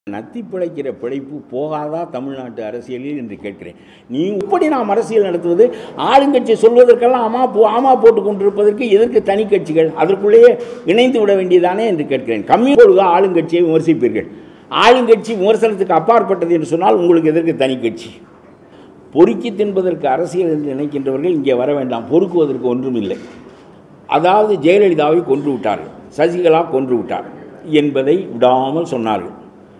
நத்தி பிழைக்கிற பிழைப்பு போகாதா தமிழ்நாட்டு அரசியலில் என்று கேட்கிறேன் நீ இப்படி நாம் அரசியல் நடத்துவது ஆளுங்கட்சி சொல்வதற்கெல்லாம் ஆமா போ ஆமா போட்டு கொண்டிருப்பதற்கு எதற்கு தனி கட்சிகள் அதற்குள்ளேயே இணைந்து விட வேண்டியதானே என்று கேட்கிறேன் கம்மி பொழுது ஆளுங்கட்சியை விமர்சிப்பீர்கள் ஆளுங்கட்சி விமர்சனத்துக்கு அப்பாற்பட்டது என்று சொன்னால் உங்களுக்கு எதற்கு தனி கட்சி பொறுக்கி தின்பதற்கு அரசியல் என்று நினைக்கின்றவர்கள் இங்கே வர வேண்டாம் பொறுக்குவதற்கு ஒன்றும் இல்லை அதாவது ஜெயலலிதாவை கொன்று விட்டார்கள் சசிகலா கொன்று விட்டார் என்பதை விடாமல் சொன்னார்கள்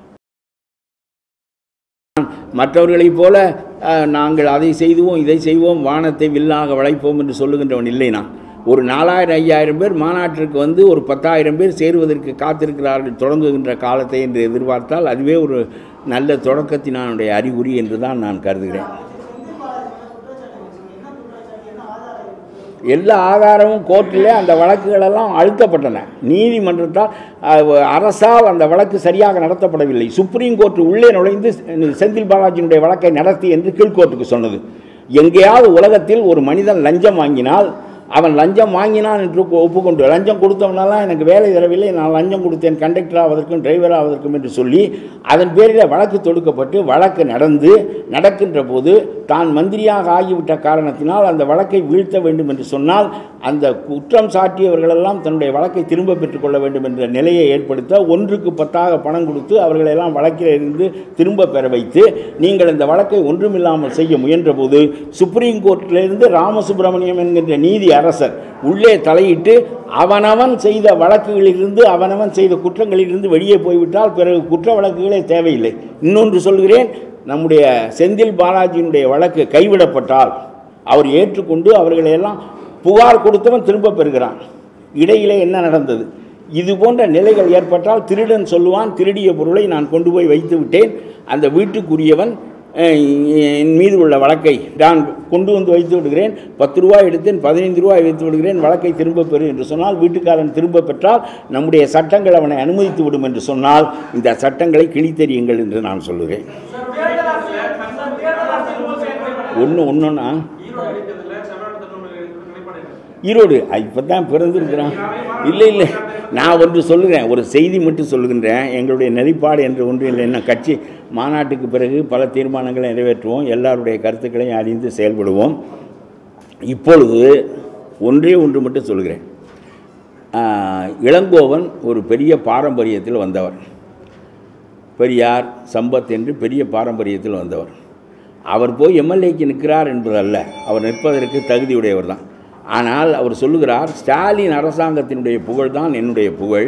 மற்றவர்களைப் போல அஹ், நாங்கள் அதை செய்துவோம் இதை செய்வோம் வானத்தை வில்லாக வளைப்போம் என்று சொல்லுகின்றவன் இல்லை நான் ஒரு நாலாயிரம் ஐயாயிரம் பேர் மாநாட்டிற்கு வந்து ஒரு பத்தாயிரம் பேர் சேருவதற்கு காத்திருக்கிறார்கள் தொடங்குகின்ற காலத்தை என்று எதிர்பார்த்தால் அதுவே ஒரு நல்ல தொடக்கத்தினுடைய அறிகுறி என்று தான் நான் கருதுகிறேன் எல்லா ஆதாரமும் கோர்ட்டில் அந்த வழக்குகளெல்லாம் அழுத்தப்பட்டன நீதிமன்றத்தால் அஹ், அரசால் அந்த வழக்கு சரியாக நடத்தப்படவில்லை சுப்ரீம் கோர்ட் உள்ளே நுழைந்து செந்தில் பாலாஜியினுடைய வழக்கை நடத்தி என்று கீழ்கோர்ட்டுக்கு சொன்னது எங்கேயாவது உலகத்தில் ஒரு மனிதன் லஞ்சம் வாங்கினால் அவன் லஞ்சம் வாங்கினான் என்று ஒப்பு- ஒப்புக்கொண்டு லஞ்சம் கொடுத்தவனெல்லாம் எனக்கு வேலை தரவில்லை நான் லஞ்சம் கொடுத்தேன் கண்டக்டர் ஆவதற்கும் டிரைவர் ஆவதற்கும் என்று சொல்லி அதன் பேரில் வழக்கு தொடுக்கப்பட்டு வழக்கு நடந்து நடக்கின்ற போது தான் மந்திரியாக ஆகிவிட்ட காரணத்தினால் அந்த வழக்கை வீழ்த்த வேண்டும் என்று சொன்னால் அந்த குற்றம் சாட்டியவர்களெல்லாம் தன்னுடைய வழக்கை திரும்ப பெற்றுக்கொள்ள வேண்டும் என்ற நிலையை ஏற்படுத்த ஒன்றுக்கு பத்தாக பணம் கொடுத்து அவர்களெல்லாம் வழக்கில் இருந்து திரும்ப பெற வைத்து நீங்கள் இந்த வழக்கை ஒன்றுமில்லாமல் செய்ய முயன்றபோது சுப்ரீம் கோர்ட்டிலிருந்து ராமசுப்பிரமணியம் என்கின்ற நீதி அரசர் உள்ளே தலையிட்டு அவனவன் செய்த வழக்குகளிலிருந்து அவனவன் செய்த குற்றங்களிலிருந்து வெளியே போய்விட்டால் பிறகு குற்ற வழக்குகளே தேவையில்லை இன்னொன்று சொல்கிறேன் நம்முடைய செந்தில் பாலாஜியினுடைய வழக்கு கைவிடப்பட்டால் அவர் ஏற்றுக்கொண்டு அவர்களையெல்லாம் புகார் கொடுத்தவன் திரும்ப பெறுகிறான் இடையிலே என்ன நடந்தது இது போன்ற நிலைகள் ஏற்பட்டால் திருடன் சொல்லுவான் திருடிய பொருளை நான் கொண்டு போய் வைத்து விட்டேன் அந்த வீட்டுக்குரியவன் அஹ், என் மீது உள்ள வழக்கை நான் கொண்டு வந்து வைத்து விடுகிறேன் பத்து ரூபாய் எடுத்தேன் பதினைந்து ரூபாய் வைத்து விடுகிறேன் வழக்கை திரும்ப பெறு என்று சொன்னால் வீட்டுக்காரன் திரும்ப பெற்றால் நம்முடைய சட்டங்கள் அவனை அனுமதித்து விடும் என்று சொன்னால் இந்த சட்டங்களை கிழித்தெறியுங்கள் என்று நான் சொல்லுகிறேன் ஒன்று ஒன்றுன்னா ஈரோடு இப்போ தான் பிறந்திருக்கிறான் இல்லை இல்லை நான் ஒன்று சொல்லுகிறேன் ஒரு செய்தி மட்டும் சொல்லுகின்றேன் எங்களுடைய நிலைப்பாடு என்று ஒன்று இல்லை என்ன கட்சி மாநாட்டுக்கு பிறகு பல தீர்மானங்களை நிறைவேற்றுவோம் எல்லாருடைய கருத்துக்களையும் அறிந்து செயல்படுவோம் இப்பொழுது ஒன்றே ஒன்று மட்டும் சொல்லுகிறேன் ஆஹ், இளங்கோவன் ஒரு பெரிய பாரம்பரியத்தில் வந்தவர் பெரியார் சம்பத் என்று பெரிய பாரம்பரியத்தில் வந்தவர் அவர் போய் எம்எல்ஏக்கு நிற்கிறார் என்பதல்ல அவர் நிற்பதற்கு தகுதியுடையவர் தான் ஆனால் அவர் சொல்லுகிறார் ஸ்டாலின் அரசாங்கத்தினுடைய புகழ் தான் என்னுடைய புகழ்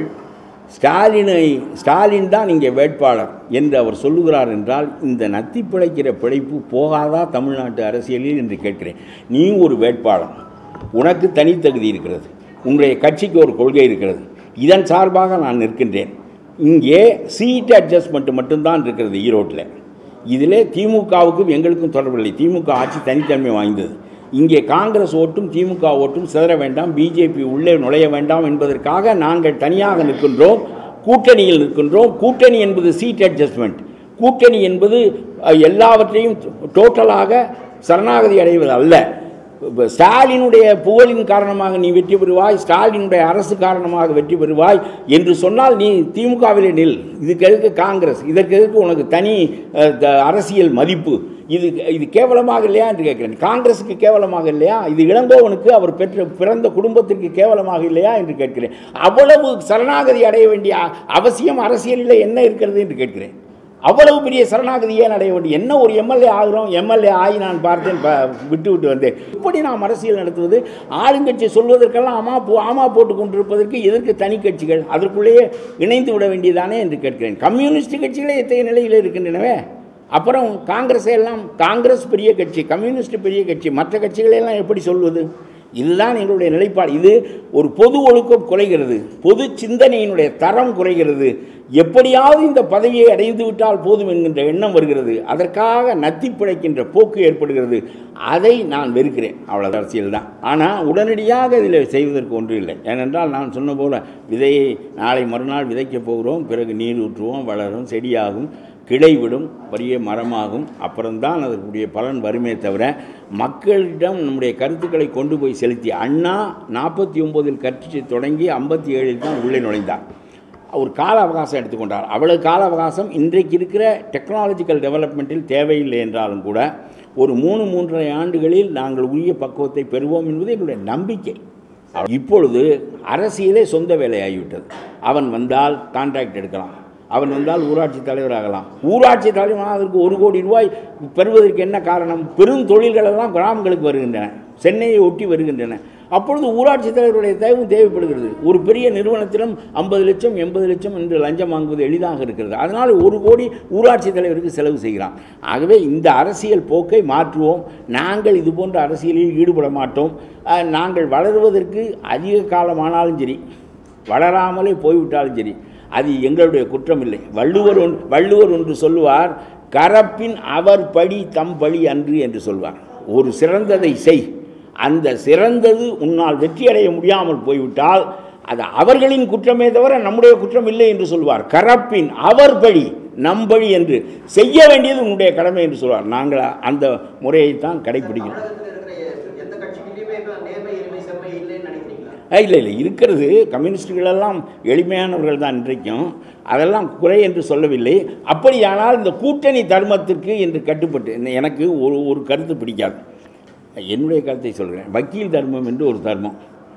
ஸ்டாலினை ஸ்டாலின் தான் இங்கே வேட்பாளர் என்று அவர் சொல்லுகிறார் என்றால் இந்த நத்தி பிழைக்கிற பிழைப்பு போகாதா தமிழ்நாட்டு அரசியலில் என்று கேட்கிறேன் நீ ஒரு வேட்பாளர் உனக்கு தனித்தகுதி இருக்கிறது உன்னுடைய கட்சிக்கு ஒரு கொள்கை இருக்கிறது இதன் சார்பாக நான் நிற்கின்றேன் இங்கே சீட் அட்ஜஸ்ட்மெண்ட் மட்டும்தான் இருக்கிறது ஈரோட்டில் இதிலே திமுகவுக்கும் எங்களுக்கும் தொடர்பில்லை திமுக ஆட்சி தனித்தன்மை வாய்ந்தது இங்கே காங்கிரஸ் ஓட்டும் திமுக ஓட்டும் சிதற வேண்டாம் பிஜேபி உள்ளே நுழைய வேண்டாம் என்பதற்காக நாங்கள் தனியாக நிற்கின்றோம் கூட்டணியில் நிற்கின்றோம் கூட்டணி என்பது சீட் அட்ஜஸ்ட்மெண்ட் கூட்டணி என்பது அஹ், எல்லாவற்றையும் டோட்டலாக சரணாகதி அடைவது அல்ல இப்ப ஸ்டாலினுடைய புகழின் காரணமாக நீ வெற்றி பெறுவாய் ஸ்டாலினுடைய அரசு காரணமாக வெற்றி பெறுவாய் என்று சொன்னால் நீ திமுகவிலே நில் இதுக்கு எதுக்கு காங்கிரஸ் இதற்கு எதுக்கு உனக்கு தனி அஹ், த- அரசியல் மதிப்பு இது இது கேவலமாக இல்லையா என்று கேட்கிறேன் காங்கிரஸுக்கு கேவலமாக இல்லையா இது இளங்கோவனுக்கு அவர் பெற்ற பிறந்த குடும்பத்திற்கு கேவலமாக இல்லையா என்று கேட்கிறேன் அவ்வளவு சரணாகதி அடைய வேண்டிய அ- அவசியம் அரசியலில் என்ன இருக்கிறது என்று கேட்கிறேன் அவ்வளவு பெரிய சரணாகதி ஏன் அடைய வேண்டும் என்ன ஒரு எம்எல்ஏ ஆகிறோம் எம்எல்ஏ ஆகி நான் பார்த்தேன் ப- விட்டு விட்டு வந்தேன் இப்படி நாம் அரசியல் நடத்துவது ஆளுங்கட்சி சொல்வதற்கெல்லாம் ஆமா போ ஆமா போட்டு கொண்டிருப்பதற்கு எதற்கு தனி கட்சிகள் அதற்குள்ளேயே இணைந்து விட வேண்டியதானே என்று கேட்கிறேன் கம்யூனிஸ்ட் கட்சிகளே எத்தகைய நிலையில் இருக்கின்றனவே அப்புறம் காங்கிரஸ் எல்லாம் காங்கிரஸ் பெரிய கட்சி கம்யூனிஸ்ட் பெரிய கட்சி மற்ற கட்சிகளை எல்லாம் எப்படி சொல்வது இதுதான் எங்களுடைய நிலைப்பாடு இது ஒரு பொது ஒழுக்கம் குறைகிறது பொது சிந்தனையினுடைய தரம் குறைகிறது எப்படியாவது இந்த பதவியை அடைந்து விட்டால் போதும் என்கின்ற எண்ணம் வருகிறது அதற்காக நத்தி பிழைக்கின்ற போக்கு ஏற்படுகிறது அதை நான் வெறுக்கிறேன் அவ்வளோ அரசியல் தான் ஆனால் உடனடியாக இதில் செய்வதற்கு ஒன்றும் இல்லை ஏனென்றால் நான் சொன்ன போல விதையை நாளை மறுநாள் விதைக்கப் போகிறோம் பிறகு நீர் ஊற்றுவோம் வளரும் செடியாகும் கிளை விடும் பெரிய மரமாகும் அப்புறம்தான் அதற்குரிய பலன் வருமே தவிர மக்களிடம் நம்முடைய கருத்துக்களை கொண்டு போய் செலுத்தி அண்ணா நாற்பத்தி ஒம்போதில் கட்சி தொடங்கி ஐம்பத்தி ஏழில் தான் உள்ளே நுழைந்தார் ஒரு கால அவகாசம் எடுத்துக்கொண்டார் அவ்வளவு கால அவகாசம் இன்றைக்கு இருக்கிற டெக்னாலஜிக்கல் டெவலப்மெண்ட்டில் தேவையில்லை என்றாலும் கூட ஒரு மூணு மூன்றரை ஆண்டுகளில் நாங்கள் உரிய பக்குவத்தை பெறுவோம் என்பது எங்களுடைய நம்பிக்கை இப்பொழுது அரசியலே சொந்த வேலையாகிவிட்டது அவன் வந்தால் கான்ட்ராக்ட் எடுக்கலாம் அவன் வந்தால் ஊராட்சி தலைவராகலாம் ஊராட்சி தலைவராக அதற்கு ஒரு கோடி ரூபாய் பெறுவதற்கு என்ன காரணம் பெரும் தொழில்கள் எல்லாம் கிராமங்களுக்கு வருகின்றன சென்னையை ஒட்டி வருகின்றன அப்பொழுது ஊராட்சி தலைவருடைய தேவையும் தேவைப்படுகிறது ஒரு பெரிய நிறுவனத்திலும் ஐம்பது லட்சம் எண்பது லட்சம் என்று லஞ்சம் வாங்குவது எளிதாக இருக்கிறது அதனால் ஒரு கோடி ஊராட்சி தலைவருக்கு செலவு செய்கிறான் ஆகவே இந்த அரசியல் போக்கை மாற்றுவோம் நாங்கள் இது போன்ற அரசியலில் ஈடுபட மாட்டோம் அஹ், நாங்கள் வளருவதற்கு அதிக காலமானாலும் சரி வளராமலே போய்விட்டாலும் சரி அது எங்களுடைய குற்றம் இல்லை வள்ளுவர் ஒன் வள்ளுவர் ஒன்று சொல்லுவார் கரப்பின் அவர் படி தம் பழி அன்று என்று சொல்வார் ஒரு சிறந்ததை செய் அந்த சிறந்தது உன்னால் வெற்றியடைய முடியாமல் போய்விட்டால் அது அவர்களின் குற்றமே தவிர நம்முடைய குற்றம் இல்லை என்று சொல்வார் கரப்பின் அவர் பழி நம் பழி என்று செய்ய வேண்டியது உன்னுடைய கடமை என்று சொல்வார் நாங்கள் அந்த முறையைத்தான் கடைபிடிக்கிறோம் தமிழகத்தில் இருக்கிற எந்த கட்சிகளிலுமே இப்ப நேர்மை எளிமை செம்மை இல்லைன்னு நினைக்கிறீங்களா அஹ் இல்லை இல்லை இருக்கிறது கம்யூனிஸ்டுகள் எல்லாம் எளிமையானவர்கள் தான் இன்றைக்கும் அதெல்லாம் குறை என்று சொல்லவில்லை அப்படியானால் இந்த கூட்டணி தர்மத்திற்கு என்று கட்டுப்பட்டு என்ன- எனக்கு ஒரு ஒரு கருத்து பிடிக்காது என்னுடைய கருத்தை சொல்கிறேன் வக்கீல் தர்மம் என்று ஒரு தர்மம்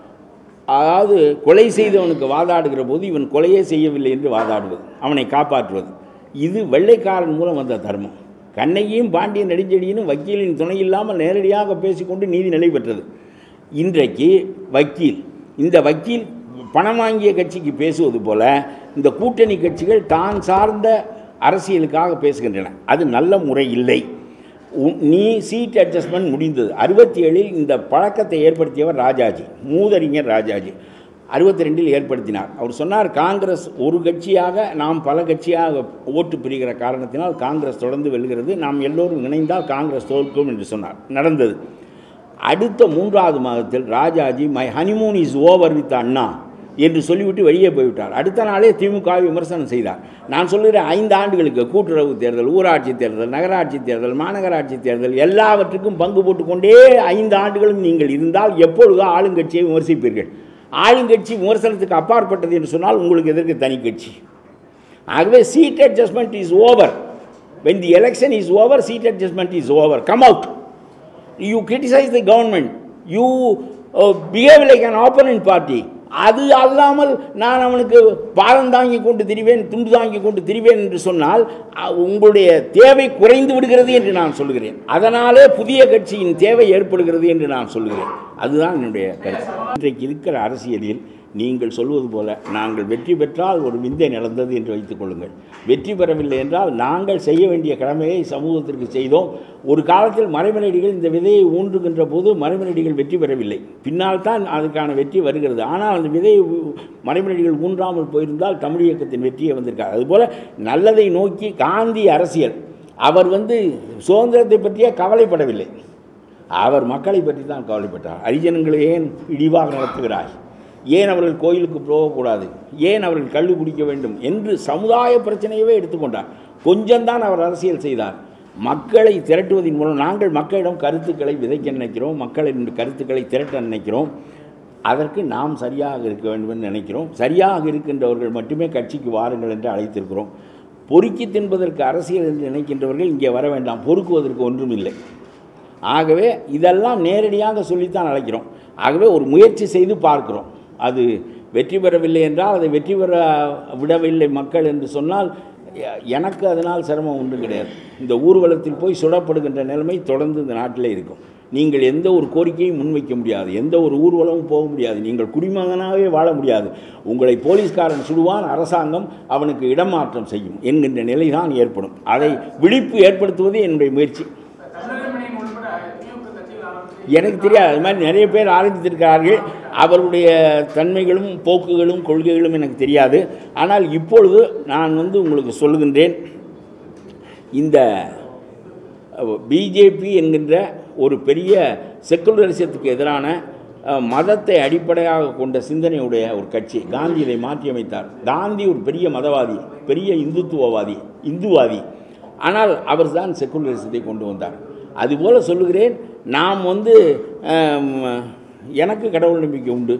அதாவது கொலை செய்தவனுக்கு வாதாடுகிற போது இவன் கொலையே செய்யவில்லை என்று வாதாடுவது அவனை காப்பாற்றுவது இது வெள்ளைக்காரன் மூலம் வந்த தர்மம் கண்ணகியும் பாண்டியன் நெடுஞ்செழியனும் வக்கீலின் துணை இல்லாமல் நேரடியாக பேசிக்கொண்டு நீதி நிலை பெற்றது இன்றைக்கு வக்கீல் இந்த வக்கீல் பணம் வாங்கிய கட்சிக்கு பேசுவது போல இந்த கூட்டணி கட்சிகள் தான் சார்ந்த அரசியலுக்காக பேசுகின்றன அது நல்ல முறை இல்லை உன்- நீ சீட் அட்ஜஸ்ட்மெண்ட் முடிந்தது அறுபத்தி ஏழில் இந்த பழக்கத்தை ஏற்படுத்தியவர் ராஜாஜி மூதறிஞர் ராஜாஜி அறுபத்தி ரெண்டில் ஏற்படுத்தினார் அவர் சொன்னார் காங்கிரஸ் ஒரு கட்சியாக நாம் பல கட்சியாக ஓட்டு பிரிகிற காரணத்தினால் காங்கிரஸ் தொடர்ந்து வெல்கிறது நாம் எல்லோரும் இணைந்தால் காங்கிரஸ் தோற்கும் என்று சொன்னார் நடந்தது அடுத்த மூன்றாவது மாதத்தில் Rajaji my honeymoon is over with Anna என்று சொல்லிவிட்டு வெளியே போய்விட்டார் அடுத்த நாளே திமுக வை விமர்சனம் செய்தார் நான் சொல்லுகிறேன் ஐந்து ஆண்டுகளுக்கு கூட்டுறவு தேர்தல் ஊராட்சி தேர்தல் நகராட்சி தேர்தல் மாநகராட்சி தேர்தல் எல்லாவற்றுக்கும் பங்கு போட்டுக்கொண்டே ஐந்து ஆண்டுகளும் நீங்கள் இருந்தால் எப்பொழுது ஆளுங்கட்சியை விமர்சிப்பீர்கள் ஆளுங்கட்சி விமர்சனத்துக்கு அப்பாற்பட்டது என்று சொன்னால் உங்களுக்கு எதற்கு தனி கட்சி ஆகவே seat adjustment is over when the election is over seat adjustment is over come out you criticize the government you uh, behave like an opponent party அது அல்லாமல் நான் அவனுக்கு பாதம் தாங்கி கொண்டு திரிவேன் துண்டு தாங்கி கொண்டு திரிவேன் என்று சொன்னால் அ, உங்களுடைய தேவை குறைந்து விடுகிறது என்று நான் சொல்கிறேன் அதனாலே புதிய கட்சியின் தேவை ஏற்படுகிறது என்று நான் சொல்கிறேன் அதுதான் என்னுடைய கருத்து இன்றைக்கு இருக்கிற அரசியலில் நீங்கள் சொல்வது போல நாங்கள் வெற்றி பெற்றால் ஒரு விந்தை நடந்தது என்று வைத்துக் கொள்ளுங்கள் வெற்றி பெறவில்லை என்றால் நாங்கள் செய்ய வேண்டிய கடமையை சமூகத்திற்கு செய்தோம் ஒரு காலத்தில் மறைமலடிகள் இந்த விதையை ஊன்றுகின்ற போது மறைமலடிகள் வெற்றி பெறவில்லை பின்னால் தான் அதுக்கான வெற்றி வருகிறது ஆனால் அந்த விதையை ஊ- மறைமலடிகள் ஊன்றாமல் போயிருந்தால் தமிழ் இயக்கத்தின் வெற்றியை வந்திருக்கார் அதுபோல் நல்லதை நோக்கி காந்தி அரசியல் அவர் வந்து சுதந்திரத்தை பற்றியே கவலைப்படவில்லை அவர் மக்களை பற்றி தான் கவலைப்பட்டார் ஹரிஜனங்களை ஏன் இழிவாக நடத்துகிறாய் ஏன் அவர்கள் கோயிலுக்கு போகக்கூடாது ஏன் அவர்கள் கள்ளு குடிக்க வேண்டும் என்று சமுதாய பிரச்சனையவே எடுத்துக்கொண்டார் கொஞ்சம்தான் அவர் அரசியல் செய்தார் மக்களை திரட்டுவதன் மூலம் நாங்கள் மக்களிடம் கருத்துக்களை விதைக்க நினைக்கிறோம் மக்களின் கருத்துக்களை திரட்ட நினைக்கிறோம் அதற்கு நாம் சரியாக இருக்க வேண்டும் என்று நினைக்கிறோம் சரியாக இருக்கின்றவர்கள் மட்டுமே கட்சிக்கு வாருங்கள் என்று அழைத்திருக்கிறோம் பொறுக்கி தின்பதற்கு அரசியல் என்று நினைக்கின்றவர்கள் இங்கே வர வேண்டாம் பொறுக்குவதற்கு ஒன்றும் இல்லை ஆகவே இதெல்லாம் நேரடியாக சொல்லித்தான் அழைக்கிறோம் ஆகவே ஒரு முயற்சி செய்து பார்க்கிறோம் அது வெற்றி பெறவில்லை என்றால் அதை வெற்றி பெற விடவில்லை மக்கள் என்று சொன்னால் எ- எனக்கு அதனால் சிரமம் ஒன்றும் கிடையாது இந்த ஊர்வலத்தில் போய் சுடப்படுகின்ற நிலைமை தொடர்ந்து இந்த நாட்டிலே இருக்கும் நீங்கள் எந்த ஒரு கோரிக்கையும் முன்வைக்க முடியாது எந்த ஒரு ஊர்வலமும் போக முடியாது நீங்கள் குடிமகனாகவே வாழ முடியாது உங்களை போலீஸ்காரன் சுடுவான் அரசாங்கம் அவனுக்கு இடமாற்றம் செய்யும் என்கின்ற நிலை தான் ஏற்படும் அதை விழிப்பு ஏற்படுத்துவதே என்னுடைய முயற்சி தமிழகமணியின் உள்பட திமுக கட்சிகள் ஆரம்பித்து எனக்கு தெரியாது அது மாதிரி நிறைய பேர் ஆரம்பித்திருக்கிறார்கள் அவர்களுடைய தன்மைகளும் போக்குகளும் கொள்கைகளும் எனக்கு தெரியாது ஆனால் இப்பொழுது நான் வந்து உங்களுக்கு சொல்லுகின்றேன் இந்த பிஜேபி என்கின்ற ஒரு பெரிய செக்குலரிசத்துக்கு எதிரான அஹ், மதத்தை அடிப்படையாக கொண்ட சிந்தனையுடைய ஒரு கட்சி காந்தி இதை மாற்றியமைத்தார் காந்தி ஒரு பெரிய மதவாதி பெரிய இந்துத்துவவாதி இந்துவாதி ஆனால் அவர் தான் செக்குலரிசத்தை கொண்டு வந்தார் அதுபோல் சொல்லுகிறேன் நாம் வந்து ஆம், எனக்கு கடவுள் நம்பிக்கை உண்டு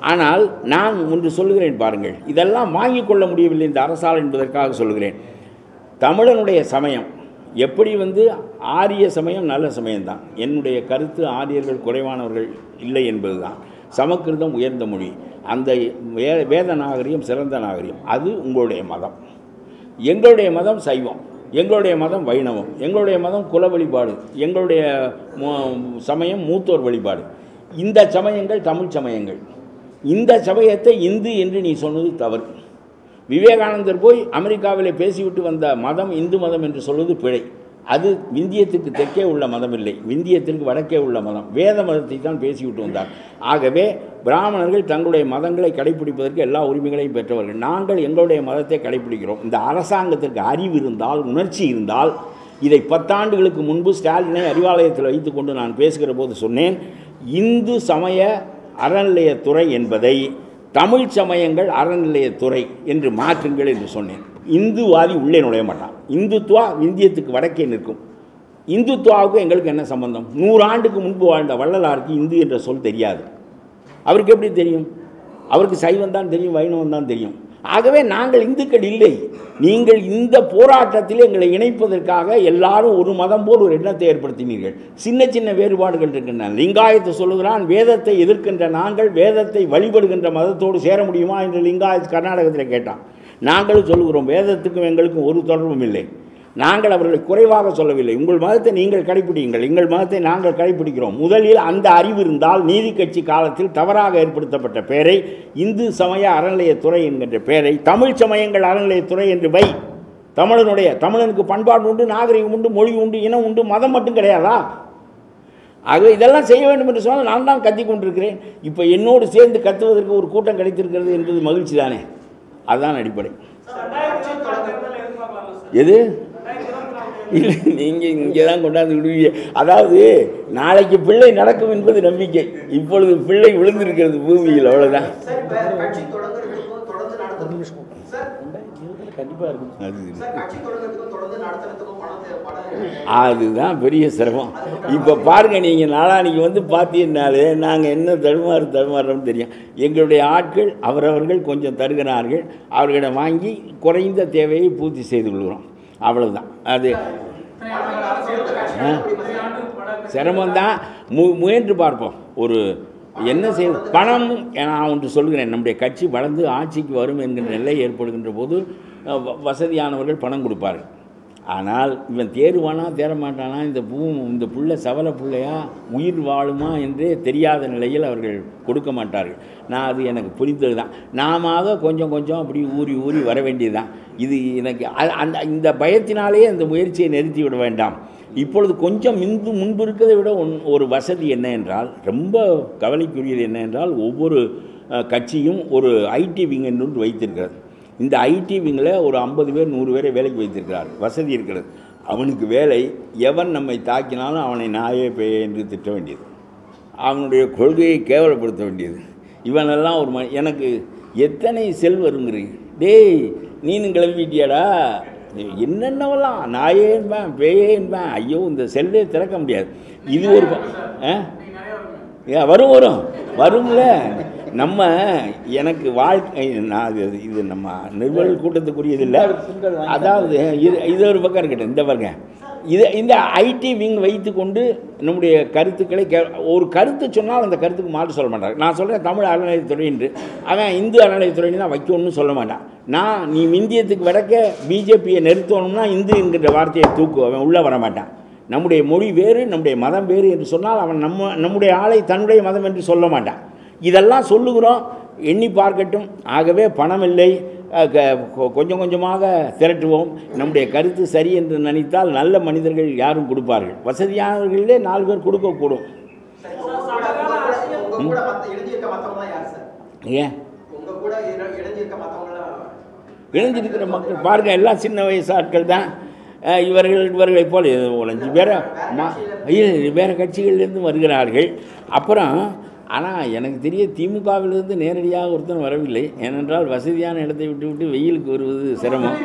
ஆனால் நான் ஒன்று சொல்லுகிறேன் பாருங்கள் இதெல்லாம் வாங்கிக் கொள்ள முடியவில்லை இந்த அரசால் என்பதற்காக சொல்லுகிறேன் தமிழனுடைய சமயம் எப்படி வந்து ஆரிய சமயம் நல்ல சமயம்தான் என்னுடைய கருத்து ஆரியர்கள் குறைவானவர்கள் இல்லை என்பதுதான் சமக்கிருதம் உயர்ந்த மொழி அந்த வே வேத நாகரிகம் சிறந்த நாகரிகம் அது உங்களுடைய மதம் எங்களுடைய மதம் சைவம் எங்களுடைய மதம் வைணவம் எங்களுடைய மதம் குல வழிபாடு எங்களுடைய மு- சமயம் மூத்தோர் வழிபாடு இந்த சமயங்கள் தமிழ் சமயங்கள் இந்த சமயத்தை இந்து என்று நீ சொன்னது தவறு விவேகானந்தர் போய் அமெரிக்காவிலே பேசிவிட்டு வந்த மதம் இந்து மதம் என்று சொல்வது பிழை அது விந்தியத்துக்கு தெற்கே உள்ள மதம் இல்லை விந்தியத்திற்கு வடக்கே உள்ள மதம் வேத மதத்தை தான் பேசிவிட்டு வந்தார் ஆகவே பிராமணர்கள் தங்களுடைய மதங்களை கடைப்பிடிப்பதற்கு எல்லா உரிமைகளையும் பெற்றவர்கள் நாங்கள் எங்களுடைய மதத்தை கடைப்பிடிக்கிறோம் இந்த அரசாங்கத்திற்கு அறிவு இருந்தால் உணர்ச்சி இருந்தால் இதை பத்தாண்டுகளுக்கு முன்பு ஸ்டாலினை அறிவாலயத்தில் வைத்துக்கொண்டு நான் பேசுகிற போது சொன்னேன் இந்து சமய அறநிலையத்துறை என்பதை தமிழ் சமயங்கள் அறநிலையத்துறை என்று மாற்றுங்கள் என்று சொன்னேன் இந்துவாதி உள்ளே நுழைய மாட்டான் இந்துத்துவா இந்தியத்துக்கு வடக்கே நிற்கும் இந்துத்துவாவுக்கு எங்களுக்கு என்ன சம்பந்தம் நூறு ஆண்டுக்கு முன்பு வாழ்ந்த வள்ளலாருக்கு இந்து என்ற சொல் தெரியாது அவருக்கு எப்படி தெரியும் அவருக்கு சைவம் தான் தெரியும் வைணவம் தான் தெரியும் ஆகவே நாங்கள் இந்துக்கள் இல்லை நீங்கள் இந்த போராட்டத்தில் எங்களை இணைப்பதற்காக எல்லாரும் ஒரு மதம் போல் ஒரு எண்ணத்தை ஏற்படுத்தினீர்கள் சின்ன சின்ன வேறுபாடுகள் இருக்கின்றன லிங்காயத்தை சொல்லுகிறான் வேதத்தை எதிர்க்கின்ற நாங்கள் வேதத்தை வழிபடுகின்ற மதத்தோடு சேர முடியுமா என்று லிங்காயத் கர்நாடகத்தில் கேட்டான் நாங்களும் சொல்லுகிறோம் வேதத்துக்கும் எங்களுக்கும் ஒரு தொடர்பும் இல்லை நாங்கள் அவர்களை குறைவாக சொல்லவில்லை உங்கள் மதத்தை நீங்கள் கடைப்பிடியுங்கள் எங்கள் மதத்தை நாங்கள் கடைப்பிடிக்கிறோம் முதலில் அந்த அறிவு இருந்தால் நீதி கட்சி காலத்தில் தவறாக ஏற்படுத்தப்பட்ட பெயரை இந்து சமய அறநிலையத்துறை என்கின்ற பெயரை தமிழ் சமயங்கள் அறநிலையத்துறை என்று வை தமிழனுடைய தமிழனுக்கு பண்பாடு உண்டு நாகரிகம் உண்டு மொழி உண்டு இனம் உண்டு மதம் மட்டும் கிடையாதா ஆகவே இதெல்லாம் செய்ய வேண்டும் என்று சொன்னால் நான் தான் கத்தி கொண்டிருக்கிறேன் இப்போ என்னோடு சேர்ந்து கத்துவதற்கு ஒரு கூட்டம் கிடைத்திருக்கிறது என்பது மகிழ்ச்சி தானே அதுதான் அடிப்படை ரெண்டாயிரத்தி இருபத்தி தேர்தல் எதிர்பார்க்கலாமா சார் எது ரெண்டாயிரத்தி இருபத்தி நாலு இல்லை நீங்கள் இங்கே தான் கொண்டாந்து விடுவீங்க அதாவது நாளைக்கு பிள்ளை நடக்கும் என்பது நம்பிக்கை இப்பொழுது பிள்ளை விழுந்திருக்கிறது பூமியில் அவ்வளோதான் சார் இப்ப கட்சி தொடங்குறதுக்கும் தொடர்ந்து நடத்துறதுக்கும் சார் கண்டிப்பாக இருக்கும் அது சார் கட்சி தொடங்குறதுக்கும் தொடர்ந்து நடத்துறதுக்கும் பணம் தே- பணம் அதுதான் பெரிய சிரமம் இப்போ பாருங்க நீங்கள் நாளானிக்கு வந்து பார்த்தீங்கன்னாலே நாங்கள் என்ன தடுமாறு தடுமாறுறோம்னு தெரியும் எங்களுடைய ஆட்கள் அவரவர்கள் கொஞ்சம் தருகிறார்கள் அவர்களிடம் வாங்கி குறைந்த தேவையை பூர்த்தி செய்து கொள்கிறோம் அவ்வளவுதான் அது இத்தனை ஆண்டுகள் அரசியல் கட்சி ஆ. இத்தனை ஆண்டு பட சிரமம்தான் மு முயன்று பார்ப்போம் ஒரு என்ன செய்ய பணம் நான் ஒன்று சொல்கிறேன் நம்முடைய கட்சி வளர்ந்து ஆட்சிக்கு வரும் என்கின்ற நிலை ஏற்படுகின்ற போது அஹ், வ- வசதியானவர்கள் பணம் கொடுப்பார்கள் ஆனால் இவன் தேருவானா தேர மாட்டானா இந்த பூ இந்த புள்ள சவல புள்ளையா உயிர் வாழுமா என்றே தெரியாத நிலையில் அவர்கள் கொடுக்க மாட்டார்கள் நான் அது எனக்கு புரிந்தது தான் நாம கொஞ்சம் கொஞ்சம் அப்படி ஊறி ஊறி வர வேண்டியதுதான் இது எனக்கு அ- அந்த இந்த பயத்தினாலேயே அந்த முயற்சியை நிறுத்தி விட வேண்டாம் இப்பொழுது கொஞ்சம் முன்பு முன்பு இருக்கிறதை விட ஒன் ஒரு வசதி என்ன என்றால் ரொம்ப கவலைக்குரியது என்ன என்றால் ஒவ்வொரு அஹ், கட்சியும் ஒரு ஐடி விங் என்று ஒன்று வைத்திருக்கிறது இந்த ஐடி விங்கில் ஒரு ஐம்பது பேர் நூறு பேரை வேலைக்கு வைத்திருக்கிறார் வசதி இருக்கிறது அவனுக்கு வேலை எவன் நம்மை தாக்கினாலும் அவனை நாயே பேயே என்று திட்ட வேண்டியது அவனுடைய கொள்கையை கேவலப்படுத்த வேண்டியது இவனெல்லாம் ஒரு ம எனக்கு எத்தனை செல் வருங்கிறீங்க டேய் நீனும் கிளம்பிட்டியாடா என்னென்னவெல்லாம் நாயே என்பேன் பேயே என்பேன் ஐயோ இந்த செல்லே திறக்க முடியாது இது ஒரு ப- ஆ நீங்க நிறைய வருங்க ஏன் வரும் வரும் வரும்ல நம்ம எனக்கு வாழ்க்கை நான் இது இது நம்ம நிர்வல் கூட்டத்துக்குரியது இல்லை அதாவது இது இது ஒரு பக்கம் இருக்கட்டும் இந்த பாருங்க இது இந்த ஐடி விங் வைத்துக்கொண்டு நம்முடைய கருத்துக்களை கே ஒரு கருத்து சொன்னால் அந்த கருத்துக்கு மாற்று சொல்ல மாட்டாங்க நான் சொல்கிறேன் தமிழ் அறநிலையத்துறை என்று அவன் இந்து அறநிலையத்துறைன்னு தான் வைக்கணும்னு சொல்ல மாட்டான் நான் நீ இந்தியத்துக்கு வடக்க பிஜேபியை நிறுத்தணும்னா இந்து என்கிற வார்த்தையை தூக்கு அவன் உள்ளே வர மாட்டான் நம்முடைய மொழி வேறு நம்முடைய மதம் வேறு என்று சொன்னால் அவன் நம்ம நம்முடைய ஆளை தன்னுடைய மதம் என்று சொல்ல மாட்டான் இதெல்லாம் சொல்லுகிறோம் எண்ணி பார்க்கட்டும் ஆகவே பணம் இல்லை அஹ், க- கொ- கொஞ்சம் கொஞ்சமாக திரட்டுவோம் நம்முடைய கருத்து சரி என்று நினைத்தால் நல்ல மனிதர்கள் யாரும் கொடுப்பார்கள் வசதியானவர்களே நாலு பேர் கொடுக்கக்கூடும் சரி, உங்க கூட உங்க கூட உங்க கூட மத்த இணைஞ்சிருக்க மத்தவங்க யார் சார் ஏன் உங்க கூட இணை- இணைஞ்சிருக்க மத்தவங்க இணைஞ்சிருக்கிற மக்கள் பாருங்க எல்லாம் சின்ன வயசு ஆட்கள் தான் அஹ், இவர்கள் இவர்களை போல் ஒரு அஞ்சு பேரை மா இல்லை வேறு கட்சிகள்லேருந்து வருகிறார்கள் அப்புறம் ஆனால் எனக்கு தெரிய திமுகவிலிருந்து நேரடியாக ஒருத்தன் வரவில்லை ஏனென்றால் வசதியான இடத்தை விட்டு விட்டு வெயிலுக்கு வருவது சிரமம்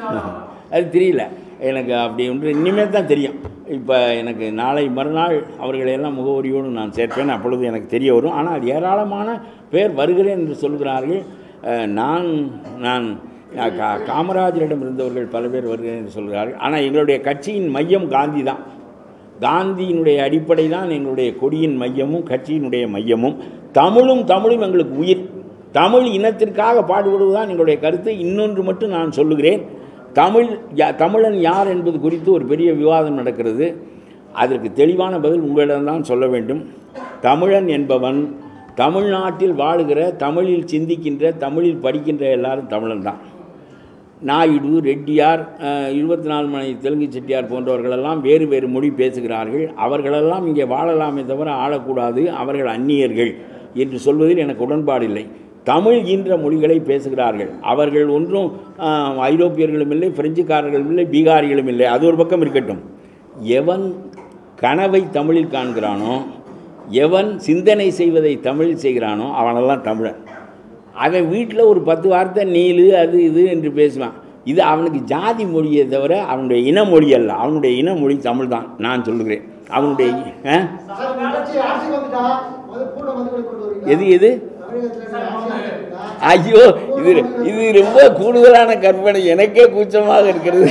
அது தெரியல எனக்கு அப்படி ஒன்று இனிமேல் தான் தெரியும் இப்போ எனக்கு நாளை மறுநாள் அவர்களையெல்லாம் முகவரியோடு நான் சேர்ப்பேன் அப்பொழுது எனக்கு தெரிய வரும் ஆனால் ஏராளமான பேர் வருகிறேன் என்று சொல்கிறார்கள் அஹ், நான் நான் அஹ், கா- காமராஜரிடம் இருந்தவர்கள் பல பேர் வருகிறேன் என்று சொல்கிறார்கள் ஆனால் எங்களுடைய கட்சியின் மையம் காந்தி தான் காந்தியினுடைய அடிப்படை தான் எங்களுடைய கொடியின் மையமும் கட்சியினுடைய மையமும் தமிழும் தமிழும் எங்களுக்கு உயிர் தமிழ் இனத்திற்காக பாடுபடுவதுதான் எங்களுடைய கருத்து இன்னொன்று மட்டும் நான் சொல்லுகிறேன் தமிழ் யா- தமிழன் யார் என்பது குறித்து ஒரு பெரிய விவாதம் நடக்கிறது அதற்கு தெளிவான பதில் உங்களிடம்தான் சொல்ல வேண்டும் தமிழன் என்பவன் தமிழ்நாட்டில் வாழுகிற தமிழில் சிந்திக்கின்ற தமிழில் படிக்கின்ற எல்லாரும் தமிழன் தான் நாயுடு ரெட்டியார் அஹ், இருபத்தி நாலு மணி தெலுங்கு செட்டியார் போன்றவர்களெல்லாம் வேறு வேறு மொழி பேசுகிறார்கள் அவர்களெல்லாம் இங்கே வாழலாமே தவிர ஆளக்கூடாது அவர்கள் அந்நியர்கள் என்று சொல்வதில் எனக்கு உடன்பாடில்லை தமிழ் என்ற மொழிகளை பேசுகிறார்கள் அவர்கள் ஒன்றும் அஹ், ஐரோப்பியர்களும் இல்லை பிரெஞ்சுக்காரர்களும் இல்லை பீகாரிகளும் இல்லை அது ஒரு பக்கம் இருக்கட்டும் எவன் கனவை தமிழில் காண்கிறானோ எவன் சிந்தனை செய்வதை தமிழில் செய்கிறானோ அவனெல்லாம் தமிழன் அவன் வீட்டில் ஒரு பத்து வார்த்தை நீலு அது இது என்று பேசுவான் இது அவனுக்கு ஜாதி மொழியை தவிர அவனுடைய இன மொழி அல்ல அவனுடைய இன மொழி தமிழ் தான் நான் சொல்லுகிறேன் அவனுடைய ஆ? சார், இந்த கட்சி ஆட்சிக்கு வந்துட்டா, முதல்ல பூர்ண மதுரை கொண்டு வருவீங்களா? எது எது தமிழகத்துல நீங்க ஆட்சி வந்துட்டா, ஐயோ இது இது ரொம்ப கூடுதலான கற்பனை எனக்கே கூச்சமாக இருக்கிறது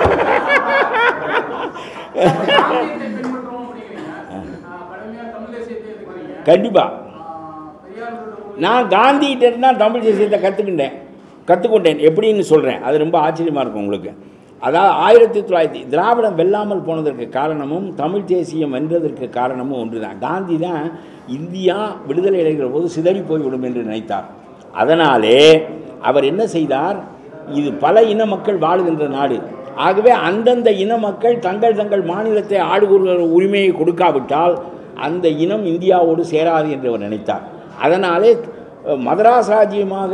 காந்தியத்தை பின்பற்றுவோம் அப்படிங்கிறீங்க ஆஹ் கடுமையா தமிழ் தேசியத்தை எதிர்க்கிறீங்க கண்டிப்பாக ஆஹ் பெரியாரோட கொள்கை நான் காந்திகிட்ட தான் தமிழ் தேசியத்தை கற்றுக்கிட்டேன் கற்றுக்கொண்டேன் எப்படின்னு சொல்கிறேன் அது ரொம்ப ஆச்சரியமாக இருக்கும் உங்களுக்கு அதாவது ஆயிரத்தி தொள்ளாயிரத்தி திராவிடம் வெல்லாமல் போனதற்கு காரணமும் தமிழ் தேசியம் வென்றதற்கு காரணமும் ஒன்று தான் காந்தி தான் இந்தியா விடுதலை அடைகிற போது சிதறி போய்விடும் என்று நினைத்தார் அதனாலே அவர் என்ன செய்தார் இது பல இன மக்கள் வாழுகின்ற நாடு ஆகவே அந்தந்த இன மக்கள் தங்கள் தங்கள் மாநிலத்தை ஆளுகிற உரிமையை கொடுக்காவிட்டால் அந்த இனம் இந்தியாவோடு சேராது என்று அவர் நினைத்தார் அதனாலே அஹ், மதராஸ் ராஜ்யமாக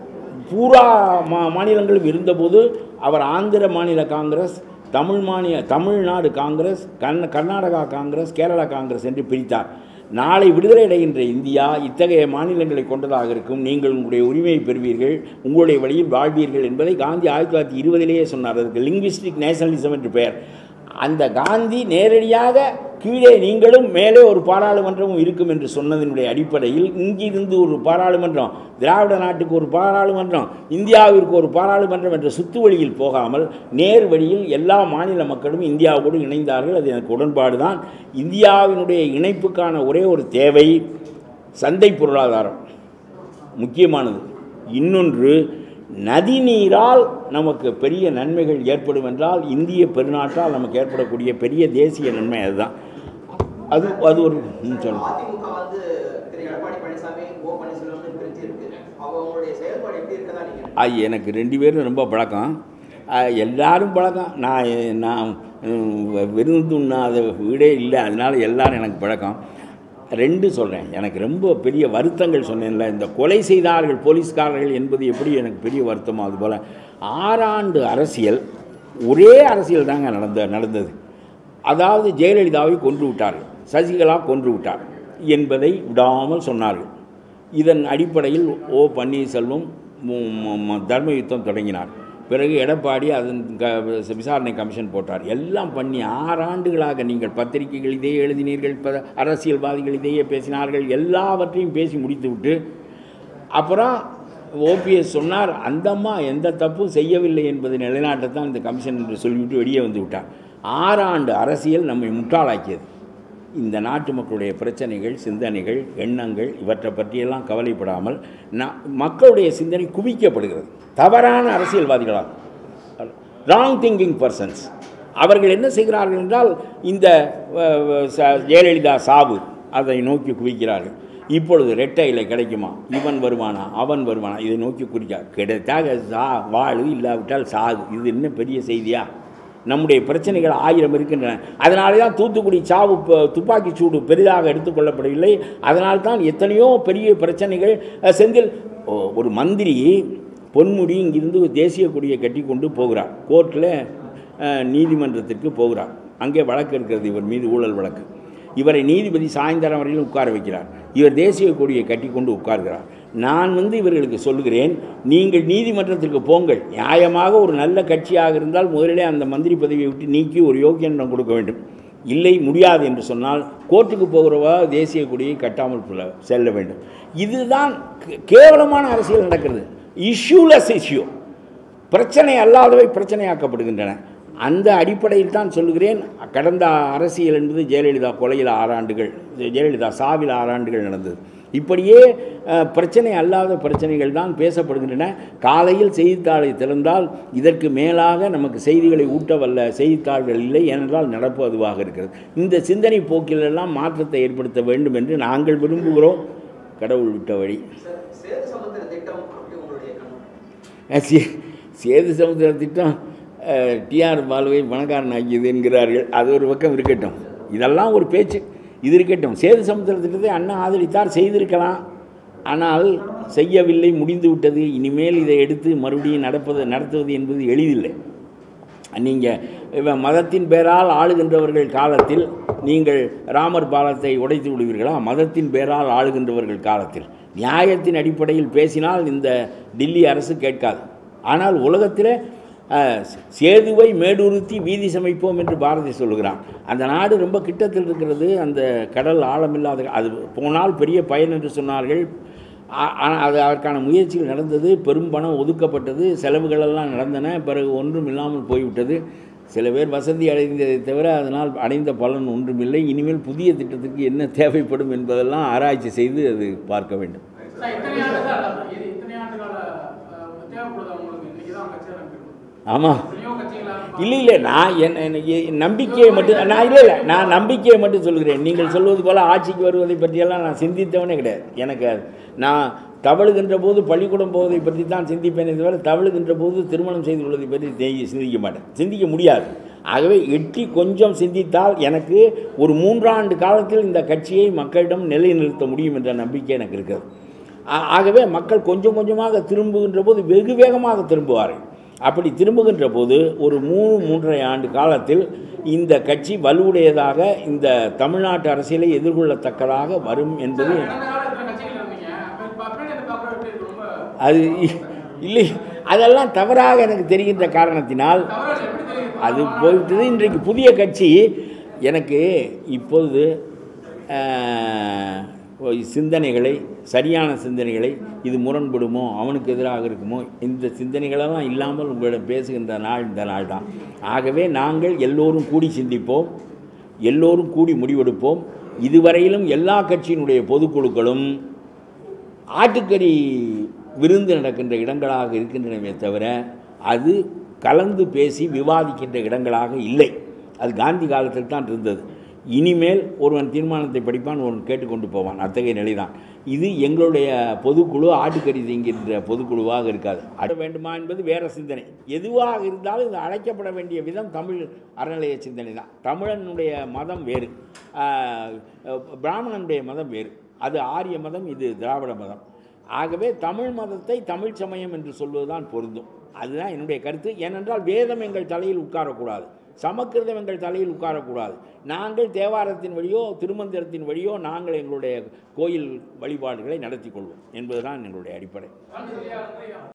பூரா மா மாநிலங்களும் இருந்தபோது அவர் ஆந்திர மாநில காங்கிரஸ் தமிழ் மாநில தமிழ்நாடு காங்கிரஸ் கர்ந கர்நாடகா காங்கிரஸ் கேரளா காங்கிரஸ் என்று பிரித்தார் நாளை விடுதலை அடைகின்ற இந்தியா இத்தகைய மாநிலங்களை கொண்டதாக இருக்கும் நீங்கள் உங்களுடைய உரிமையை பெறுவீர்கள் உங்களுடைய வழியில் வாழ்வீர்கள் என்பதை காந்தி ஆயிரத்தி தொள்ளாயிரத்தி இருபதிலேயே சொன்னார் அதுக்கு லிங்குவிஸ்டிக் நேஷனலிசம் என்று பெயர் அந்த காந்தி நேரடியாக கீழே நீங்களும் மேலே ஒரு பாராளுமன்றமும் இருக்கும் என்று சொன்னதனுடைய அடிப்படையில் இங்கிருந்து ஒரு பாராளுமன்றம் திராவிட நாட்டுக்கு ஒரு பாராளுமன்றம் இந்தியாவிற்கு ஒரு பாராளுமன்றம் என்ற சுத்து வழியில் போகாமல் நேர் வழியில் எல்லா மாநில மக்களும் இந்தியாவோடு இணைந்தார்கள் அது எனக்கு உடன்பாடு தான் இந்தியாவினுடைய இணைப்புக்கான ஒரே ஒரு தேவை சந்தை பொருளாதாரம் முக்கியமானது இன்னொன்று நதிநீரால் நமக்கு பெரிய நன்மைகள் ஏற்படும் என்றால் இந்திய பெருநாட்டால் நமக்கு ஏற்படக்கூடிய பெரிய தேசிய நன்மை அதுதான் அது அது ஒரு ம், சொல்லுங்க அதிமுக வந்து திரு எடப்பாடி பழனிசாமி ஓ பன்னீர்செல்வம் பிரிஞ்சு இருக்கு அவங்களுடைய செயல்பாடு எப்படி இருக்கதா நீங்க ஆ, எனக்கு ரெண்டு பேரும் ரொம்ப பழக்கம் ஆ, எல்லாரும் பழக்கம் நான் நான் ம், விருந்து உண்ணாத வீடே இல்லை அதனால எல்லாரும் எனக்கு பழக்கம் ரெண்டு சொல்கிறேன் எனக்கு ரொம்ப பெரிய வருத்தங்கள் சொன்னேன்ல இந்த கொலை செய்தார்கள் போலீஸ்காரர்கள் என்பது எப்படி எனக்கு பெரிய வருத்தமோ அதுபோல் ஆறாண்டு அரசியல் ஒரே அரசியல் தாங்க நடந்த நடந்தது அதாவது ஜெயலலிதாவை கொன்று விட்டார்கள் சசிகலா கொன்று விட்டார் என்பதை விடாமல் சொன்னார்கள் இதன் அடிப்படையில் ஓ பன்னீர்செல்வம் மு- மு- மு- தர்ம யுத்தம் தொடங்கினார் பிறகு எடப்பாடி அதன் க விசாரணை கமிஷன் போட்டார் எல்லாம் பண்ணி ஆறாண்டுகளாக நீங்கள் பத்திரிகைகள் இதையே எழுதினீர்கள் ப அரசியல்வாதிகள் இதையே பேசினார்கள் எல்லாவற்றையும் பேசி முடித்துவிட்டு அப்புறம் ஓபிஎஸ் சொன்னார் அந்த அம்மா எந்த தப்பும் செய்யவில்லை என்பதை நிலைநாட்டத்தான் இந்த கமிஷன் என்று சொல்லிவிட்டு வெளியே வந்து விட்டார் ஆறாண்டு அரசியல் நம்மை முட்டாளாக்கியது இந்த நாட்டு மக்களுடைய பிரச்சனைகள் சிந்தனைகள் எண்ணங்கள் இவற்றை பற்றியெல்லாம் கவலைப்படாமல் ந மக்களுடைய சிந்தனை குவிக்கப்படுகிறது தவறான அரசியல்வாதிகளால் ராங் திங்கிங் பர்சன்ஸ் அவர்கள் என்ன செய்கிறார்கள் என்றால் இந்த அஹ், அஹ், ச- ஜெயலலிதா சாவு அதை நோக்கி குவிக்கிறார்கள் இப்பொழுது ரெட்டை இலை கிடைக்குமா இவன் வருவானா அவன் வருவானா இதை நோக்கி குறிக்கா கிடைத்தாக சா வாழு இல்லாவிட்டால் சாகு இது என்ன பெரிய செய்தியா நம்முடைய பிரச்சனைகள் ஆயிரம் இருக்கின்றன அதனால தான் தூத்துக்குடி சாவு ப- துப்பாக்கி சூடு பெரிதாக எடுத்துக்கொள்ளப்படவில்லை அதனால் தான் எத்தனையோ பெரிய பிரச்சனைகள் அஹ், செந்தில் ஓ- ஒரு மந்திரி பொன்முடி இங்கிருந்து தேசிய கொடியை கட்டி கொண்டு போகிறார் கோர்ட்டில் நீதிமன்றத்திற்கு போகிறார் அங்கே வழக்கு இருக்கிறது இவர் மீது ஊழல் வழக்கு இவரை நீதிபதி சாயந்தரம் வரையிலும் உட்கார வைக்கிறார் இவர் தேசிய கொடியை கட்டி கொண்டு உட்கார்கிறார் நான் வந்து இவர்களுக்கு சொல்லுகிறேன் நீங்கள் நீதிமன்றத்திற்கு போங்கள் நியாயமாக ஒரு நல்ல கட்சியாக இருந்தால் முதலிலே அந்த மந்திரி பதவியை விட்டு நீக்கி ஒரு யோக்கியனிடம் கொடுக்க வேண்டும் இல்லை முடியாது என்று சொன்னால் கோர்ட்டுக்கு போகிறவா தேசிய கொடியை கட்டாமல் புல- செல்ல வேண்டும் இதுதான் கே- கேவலமான அரசியல் நடக்கிறது இஷ்யூலெஸ் இஷ்யூ பிரச்சனை அல்லாதவை பிரச்சனையாக்கப்படுகின்றன அந்த அடிப்படையில் தான் சொல்லுகிறேன் கடந்த அரசியல் என்பது ஜெயலலிதா கொலையில் ஆறு ஆண்டுகள் ஜெயலலிதா சாவில் ஆறு ஆண்டுகள் நடந்தது இப்படியே அஹ், பிரச்சனை அல்லாத பிரச்சனைகள் தான் பேசப்படுகின்றன காலையில் செய்தித்தாளை திறந்தால் இதற்கு மேலாக நமக்கு செய்திகளை ஊட்ட வல்ல செய்தித்தாள்கள் இல்லை ஏனென்றால் நடப்பு அதுவாக இருக்கிறது இந்த சிந்தனை போக்கிலெல்லாம் மாற்றத்தை ஏற்படுத்த வேண்டும் என்று நாங்கள் விரும்புகிறோம் கடவுள் விட்ட வழி சார் சேது சமுத்திர திட்டம் அப்படி உங்களுடைய கண்ணோட்டம் அஹ் சே சேது சமுத்திர திட்டம் டிஆர் பாலுவை பணக்காரன் ஆக்கியது என்கிறார்கள் அது ஒரு பக்கம் இருக்கட்டும் இதெல்லாம் ஒரு பேச்சு இது இருக்கட்டும் சேது சமுத்திர திட்டத்தை அண்ணா ஆதரித்தார் செய்திருக்கலாம் ஆனால் செய்யவில்லை முடிந்து விட்டது இனிமேல் இதை எடுத்து மறுபடியும் நடப்பது நடத்துவது என்பது எளிதில்லை நீங்கள் இவன் மதத்தின் பேரால் ஆளுகின்றவர்கள் காலத்தில் நீங்கள் ராமர் பாலத்தை உடைத்து விடுவீர்களா மதத்தின் பேரால் ஆளுகின்றவர்கள் காலத்தில் நியாயத்தின் அடிப்படையில் பேசினால் இந்த டில்லி அரசு கேட்காது ஆனால் உலகத்தில் அஹ், சேதுவை மேடுருத்தி வீதி சமைப்போம் என்று பாரதி சொல்லுகிறான் அந்த நாடு ரொம்ப கிட்டத்தில் இருக்கிறது அந்த கடல் ஆழமில்லாத அது போனால் பெரிய பயன் என்று சொன்னார்கள் ஆனால் அது அதற்கான முயற்சிகள் நடந்தது பெரும் பணம் ஒதுக்கப்பட்டது செலவுகளெல்லாம் நடந்தன பிறகு ஒன்றும் இல்லாமல் போய்விட்டது சில பேர் வசதி அடைந்ததை தவிர அதனால் அடைந்த பலன் ஒன்றுமில்லை இனிமேல் புதிய திட்டத்துக்கு என்ன தேவைப்படும் என்பதெல்லாம் ஆராய்ச்சி செய்து அது பார்க்க வேண்டும் சார் இத்தனை ஆண்டு கால இது இத்தனை ஆண்டு கால அஹ், தேவைப்படுதா உங்களுக்கு இன்னைக்கு தான் கட்சி ஆரம்பிக்கிறது ஆமாம் எத்தனையோ கட்சிகளா இல்லை இல்லை நான் என் எனக்கு நம்பிக்கையை மட்டும் நான் இல்லை இல்லை நான் நம்பிக்கையை மட்டும் சொல்கிறேன் நீங்கள் சொல்வது போல் ஆட்சிக்கு வருவதை பற்றியெல்லாம் நான் சிந்தித்தவனே கிடையாது எனக்கு அது- நான் தவழுகின்ற போது பள்ளிக்கூடம் போவதை பற்றி தான் சிந்திப்பேனே தவிர தவழுகின்ற போது திருமணம் செய்து கொள்வதை பற்றி தெ- சிந்திக்க மாட்டேன் சிந்திக்க முடியாது ஆகவே எட்டி கொஞ்சம் சிந்தித்தால் எனக்கு ஒரு மூன்றாண்டு காலத்தில் இந்த கட்சியை மக்களிடம் நிலைநிறுத்த முடியும் என்ற நம்பிக்கை எனக்கு இருக்கிறது ஆ- ஆகவே மக்கள் கொஞ்சம் கொஞ்சமாக திரும்புகின்ற போது வெகு வேகமாக திரும்புவார்கள் அப்படி திரும்புகின்ற போது ஒரு மூணு மூன்றரை ஆண்டு காலத்தில் இந்த கட்சி வலுவுடையதாக இந்த தமிழ்நாட்டு அரசியலை எதிர்கொள்ளத்தக்கதாக வரும் என்பது கடந்த காலம் இத்தனை கட்சிகள் இருந்தீங்க அப்ப இப்ப அப்படியே இந்த பார்க்குற எப்படி இருக்கு ரொம்ப அது இல்லை அதெல்லாம் தவறாக எனக்கு தெரிகின்ற காரணத்தினால் தவறு எப்படி தெரியுது அது போயிட்டது இன்றைக்கு புதிய கட்சி எனக்கு இப்பொழுது ஆஹ், சிந்தனைகளை சரியான சிந்தனைகளை இது முரண்படுமோ அவனுக்கு எதிராக இருக்குமோ இந்த சிந்தனைகளெல்லாம் இல்லாமல் உங்களிடம் பேசுகின்ற நாள் இந்த நாள் தான் ஆகவே நாங்கள் எல்லோரும் கூடி சிந்திப்போம் எல்லோரும் கூடி முடிவெடுப்போம் இதுவரையிலும் எல்லா கட்சியினுடைய பொதுக்குழுக்களும் ஆட்டுக்கறி விருந்து நடக்கின்ற இடங்களாக இருக்கின்றனவே தவிர அது கலந்து பேசி விவாதிக்கின்ற இடங்களாக இல்லை அது காந்தி காலத்தில் தான் இருந்தது இனிமேல் ஒருவன் தீர்மானத்தை படிப்பான் ஒருவன் கேட்டுக்கொண்டு போவான் அத்தகைய நிலைதான் இது எங்களுடைய பொதுக்குழு ஆட்டுக்கறி திங்கின்ற பொதுக்குழுவாக இருக்காது அட வேண்டுமா என்பது வேற சிந்தனை எதுவாக இருந்தாலும் இது அழைக்கப்பட வேண்டிய விதம் தமிழ் அறநிலைய சிந்தனை தான் தமிழனுடைய மதம் வேறு ஆஹ், பிராமணனுடைய மதம் வேறு அது ஆரிய மதம் இது திராவிட மதம் ஆகவே தமிழ் மதத்தை தமிழ் சமயம் என்று சொல்வதுதான் பொருந்தும் அதுதான் என்னுடைய கருத்து ஏனென்றால் வேதம் எங்கள் தலையில் உட்காரக்கூடாது சமக்கிருதம் எங்கள் தலையில் உட்காரக்கூடாது நாங்கள் தேவாரத்தின் வழியோ திருமந்திரத்தின் வழியோ நாங்கள் எங்களுடைய கோயில் வழிபாடுகளை நடத்தி கொள்வோம் என்பதுதான் எங்களுடைய அடிப்படை